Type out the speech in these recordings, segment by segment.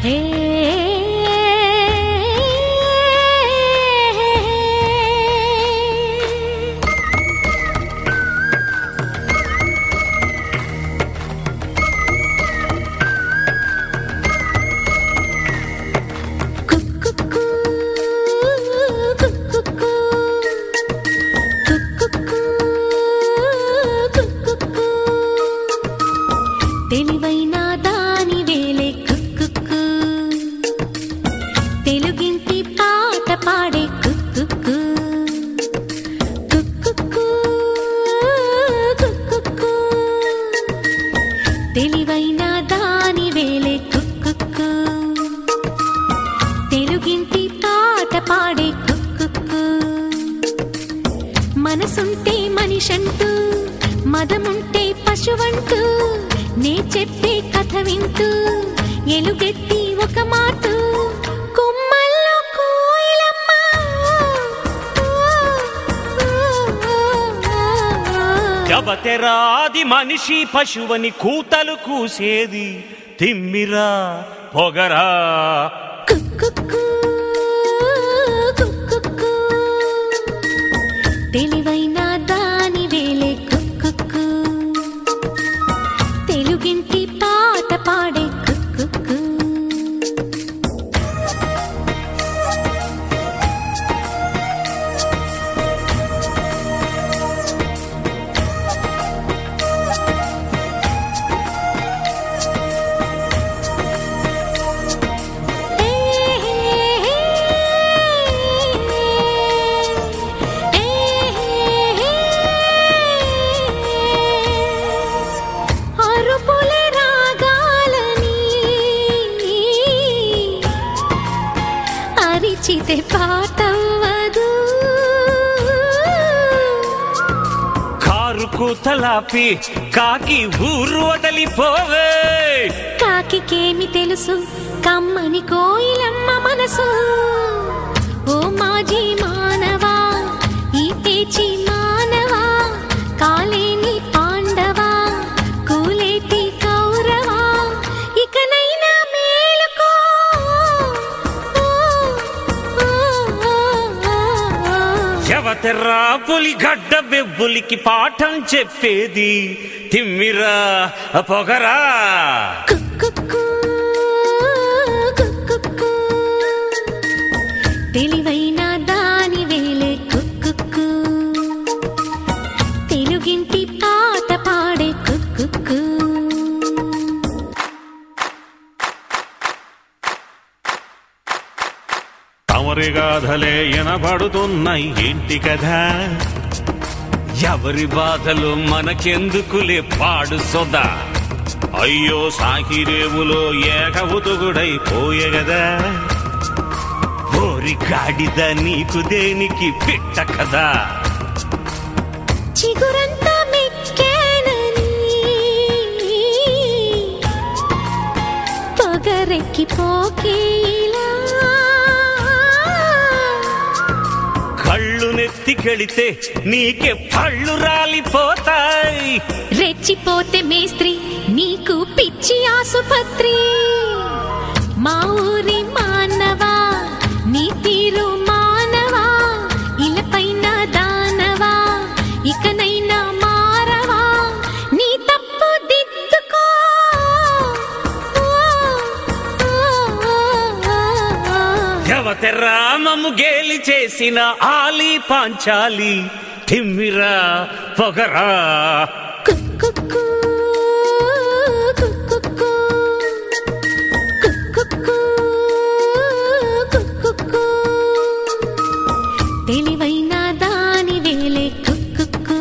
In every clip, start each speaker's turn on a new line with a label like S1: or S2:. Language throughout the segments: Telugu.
S1: హే కుక్కుకు కుక్కుకు కుక్కుకు కుక్కుకు తెలివైన దాని వేలే కుక్కుకు తెలుగింటి పాట పాడే కుక్కుకు కుక్కుకు కుక్కుకు తెలివైన దాని వేలే కుక్కుకు తెలుగింటి పాట పాడే కుక్కుకు మనసుంటే మనిషంటూ మదముంటే పశువంటూ నే చెప్పే కథ వింటూ ఎలుగెత్తి ఒక మాట కొమ్మల్లో కోయిలమ్మ
S2: జబతెరాది మనిషి పశువని కూతలు కూసేది తిమ్మిరా పొగరా
S1: కుక్కుకు కుక్కుకు తెలివైన దాని వేలే కుక్కుకు తెలుగింటి పాట పాడే కుక్కుకు అరుపులే రాగాలని అరిచితే పాటవ్వదు
S2: కారు కూతలాపి కాకి ఊరు వడలిపోవే
S1: కాకికేమి తెలుసు కమ్మని కోయిలమ్మ మనసు ఓ మాజీ మానవా ఈ పేచి మానవా కాలేని పాండవా కూలేటి కౌరవా ఇకనైనా మేలుకో ఓ, ఓ, ఓ, ఓ, ఓ.
S2: జవతెర్రా పులి గడ్డ బెబ్బులికి పాఠం చెప్పేది తిమ్మిరా పొగరా
S1: కుక్కుకు, కుక్కుకు. తెలివైన దాని వేలే కుక్కుకు తెలుగింటి పాట పాడే కుక్కుకు
S2: తమరి గాథలే ఎనబడుతున్నాయి ఏంటి కదా ఎవరి బాధలు మనకెందుకులే పాడు సొదా అయ్యో సాకిరేవులో ఏకవుతుగుడై పోయే గదా ఓరి గాడిద నీకు దేనికి పిట్ట కదా
S1: చిగురంతా మెక్కేనని పొగరెక్కి పోకేలా
S2: కళ్ళు నెత్తికెళితే నీకే పళ్ళు రాలిపోతాయి
S1: రెచ్చిపోతే మేస్త్రి నీకు పిచ్చి ఆసుపత్రి మా ఊరి మానవా నీ తీరు మానవా ఇలపైన దానవా ఇకనైనా మారవా నీ తప్పు దిద్దుకో ఓ, ఓ, ఓ, ఓ, ఓ.
S2: జవతెరామము గేలి చేసిన ఆలి పాంచాలి తిమ్మిరా పొగరా
S1: కుక్కుకు, కుక్కుకు, కుక్కుకు, కుక్కుకు. తెలివైన దాని వేలే కుక్కుకు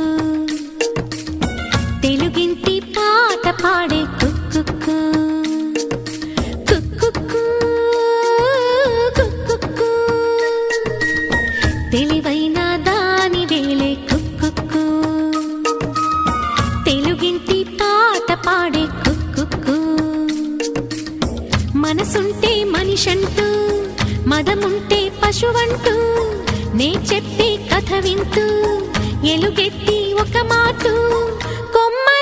S1: తెలుగింటి పాట పాడే కుక్కుకు కుక్కుకు, కుక్కుకు. తెలివైన దాని వేలే కుక్కుకు తెలుగింటి పాట పాడే కుక్కుకు మనసుంటే మనిషంటూ మదముంటే పశువంటూ నే చెప్పే కథ వింటూ ఎలుగెత్తి ఒక మాటు కొమ్మ